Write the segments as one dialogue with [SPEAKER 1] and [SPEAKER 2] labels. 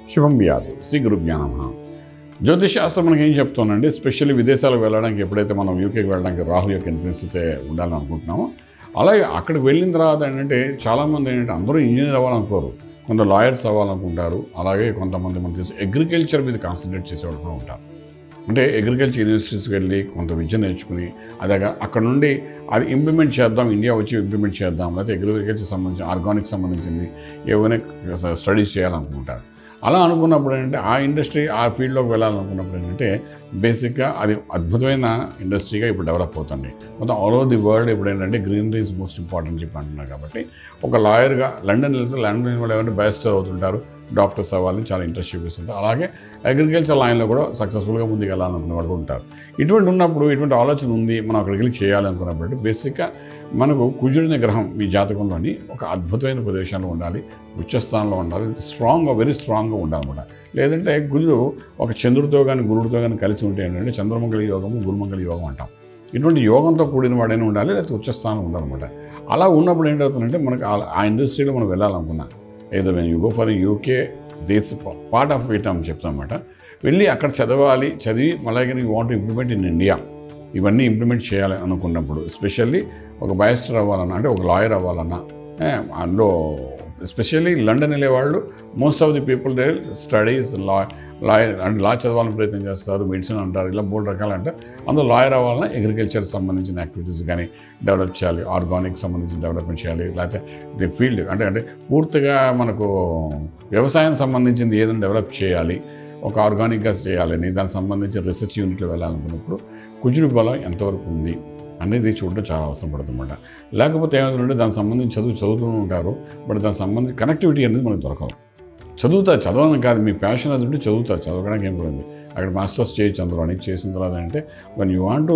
[SPEAKER 1] శుభం వ్యాధు శ్రీ గురు జ్ఞానం జ్యోతిష్ శాస్త్రం మనకి ఏం చెప్తోందండి స్పెషల్లీ విదేశాలకు వెళ్ళడానికి ఎప్పుడైతే మనం యూకేకి వెళ్ళడానికి రాహు యొక్క ఇన్ఫ్లుయెన్స్ అయితే ఉండాలని అనుకుంటున్నామో అలాగే అక్కడికి వెళ్ళిన తర్వాత ఏంటంటే చాలామంది ఏంటంటే అందరూ ఇంజనీర్ అవ్వాలనుకోరు కొంత లాయర్స్ అవ్వాలనుకుంటారు అలాగే కొంతమంది మనం తెలిసి అగ్రికల్చర్ మీద కాన్సన్ట్రేట్ చేసేవాళ్ళు కూడా ఉంటారు అంటే అగ్రికల్చర్ యూనివర్సిటీస్కి వెళ్ళి కొంత విద్య నేర్చుకుని అదే అక్కడ నుండి అది ఇంప్లిమెంట్ చేద్దాం ఇండియా వచ్చి ఇంప్లిమెంట్ చేద్దాం లేకపోతే అగ్రికల్చర్ సంబంధించి ఆర్గానిక్ సంబంధించింది ఏవైనా స్టడీస్ చేయాలనుకుంటారు అలా అనుకున్నప్పుడు ఏంటంటే ఆ ఇండస్ట్రీ ఆ ఫీల్డ్లోకి వెళ్ళాలనుకున్నప్పుడు ఏంటంటే బేసిక్గా అది అద్భుతమైన ఇండస్ట్రీగా ఇప్పుడు డెవలప్ అవుతుంది మొత్తం ఆల్ ఓవర్ ది వరల్డ్ ఇప్పుడు ఏంటంటే గ్రీనరీ ఇస్ మోస్ట్ ఇంపార్టెంట్ చెప్పి అంటున్నారు కాబట్టి ఒక లాయర్గా లండన్ వెళ్తే లండన్ వాళ్ళు ఎవరైనా బ్యారిస్టర్ అవుతుంటారు డాక్టర్స్ అవ్వాలని చాలా ఇంట్రెస్ట్ చూపిస్తుంటారు అలాగే అగ్రికల్చర్ లైన్లో కూడా సక్సెస్ఫుల్గా ముందుకు వెళ్ళాలనుకునే వాళ్ళు కూడా ఉంటారు ఇటువంటి ఉన్నప్పుడు ఇటువంటి ఆలోచన ఉంది మనం అక్కడికి వెళ్ళి చేయాలనుకున్నప్పుడు బేసిక్గా మనకు కుజుడిన గ్రహం మీ జాతకంలోని ఒక అద్భుతమైన ప్రదేశంలో ఉండాలి ఉచ్చస్థానంలో ఉండాలి స్ట్రాంగ్గా వెరీ స్ట్రాంగ్గా ఉండాలన్నమాట లేదంటే కుజుడు ఒక చంద్రుడితో కానీ గురుడితో కానీ కలిసి ఉంటే ఏంటంటే చంద్రమంగళ యోగము గురుమంగళ యోగం అంటాం ఇటువంటి యోగంతో కూడిన వాడైనా ఉండాలి లేకపోతే ఉచ్చస్థానం ఉండాలన్నమాట అలా ఉన్నప్పుడు ఏంటవుతుందంటే మనకు ఆ- ఆ ఇండస్ట్రీలో మనం వెళ్ళాలనుకున్నా ఏదో when you go for UK దేశ పార్ట్ ఆఫ్ ఇట్ అని చెప్తామన్నమాట వెళ్ళి అక్కడ చదవాలి చదివి అలాగే you want implement in India ఇవన్నీ ఇంప్లిమెంట్ చేయాలి అనుకున్నప్పుడు ఎస్పెషల్లీ ఒక బయస్టర్ అవ్వాలన్నా అంటే ఒక లాయర్ అవ్వాలన్నా ఏ, అందులో ఎస్పెషల్లీ లండన్ వెళ్ళేవాళ్ళు most of the people they studies law lawyer అంటే లా చదవాలని ప్రయత్నం చేస్తారు మెడిసిన్ అంటారు ఇలా మూడు రకాలు అంటే అందులో లాయర్ అవ్వాలన్నా అగ్రికల్చర్ సంబంధించిన యాక్టివిటీస్ కానీ డెవలప్ చేయాలి ఆర్గానిక్ సంబంధించిన డెవలప్మెంట్ చేయాలి లేకపోతే ది ఫీల్డ్ అంటే అంటే పూర్తిగా మనకు వ్యవసాయం సంబంధించింది ఏదైనా డెవలప్ చేయాలి ఒక ఆర్గానిక్గా చేయాలని దానికి సంబంధించిన రీసెర్చ్ యూనిట్లో వెళ్ళాలనుకున్నప్పుడు కుజుడు బలం ఎంతవరకు ఉంది అనేది చూడడం చాలా అవసరం పడుతుందన్నమాట లేకపోతే ఏమవుతుందంటే దానికి సంబంధించి చదువు చదువుతూ ఉంటారు బట్ దానికి సంబంధించి కనెక్టివిటీ అనేది మనకు దొరకదు చదువుతా చదవడం కాదు మీ ప్యాషన్ అది ఉంటే చదువుతా చదవడానికి ఏం పోయింది అక్కడ మాస్టర్స్ చేయొచ్చు అందులో అనికి చేసిన తర్వాత అంటే when you want to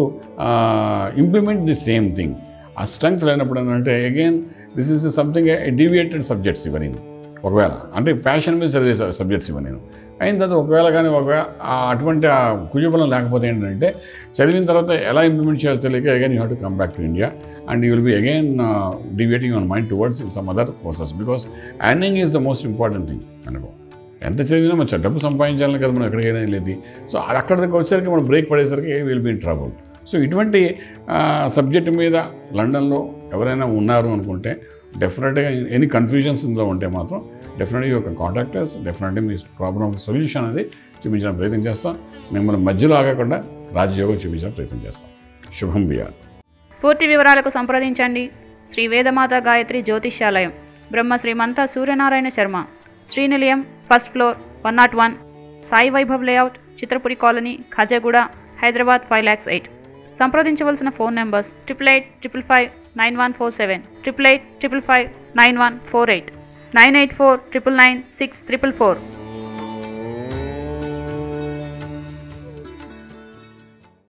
[SPEAKER 1] implement the same thing ఆ స్ట్రెంగ్త్ లేనప్పుడు ఏంటంటే again this is something deviated subjects ఇవన్నీ ఒకవేళ అంటే ప్యాషన్ మీద చదివే సబ్జెక్ట్స్ ఇవన్నీ నేను అయిన తర్వాత ఒకవేళ కానీ ఒకవేళ ఆ అటువంటి ఆ కుజబలం లేకపోతే ఏంటంటే చదివిన తర్వాత ఎలా ఇంప్లిమెంట్ చేయాలో తెలియక again you have to come back to India and you will be again deviating your mind towards in some other courses because earning is the most important thing అనుకో ఎంత చదివినా మంచి డబ్బు సంపాదించాలని కదా మనం ఎక్కడికైనా వెళ్ళేది సో అది అక్కడ దగ్గర వచ్చేసరికి మనం బ్రేక్ పడేసరికి will be in trouble so ఇటువంటి సబ్జెక్ట్ మీద లండన్లో ఎవరైనా ఉన్నారు అనుకుంటే డెఫినెట్గా ఎనీ కన్ఫ్యూజన్స్ ఇందులో ఉంటే మాత్రం డెఫినెట్గా ఒక కాంటాక్టర్స్ డెఫినెట్గా మీ ప్రాబ్లం సొల్యూషన్ అనేది చూపించడానికి ప్రయత్నం చేస్తాం మిమ్మల్ని మధ్యలో ఆగకుండా రాజయోగం చూపించడానికి ప్రయత్నం చేస్తాం శుభం బియాదు
[SPEAKER 2] పూర్తి వివరాలకు సంప్రదించండి Shri Vedamata Gayatri Jyotishyalayam Brahma Shrimanta Suryanarayana Sharma Srinilayam first floor one not one Sai Vaibhav layout Chitrapuri colony Khajaguda Hyderabad five lakhs eight సంప్రదించవలసిన phone numbers triple eight triple five nine one four seven triple eight triple five nine one four eight nine eight four triple nine six triple four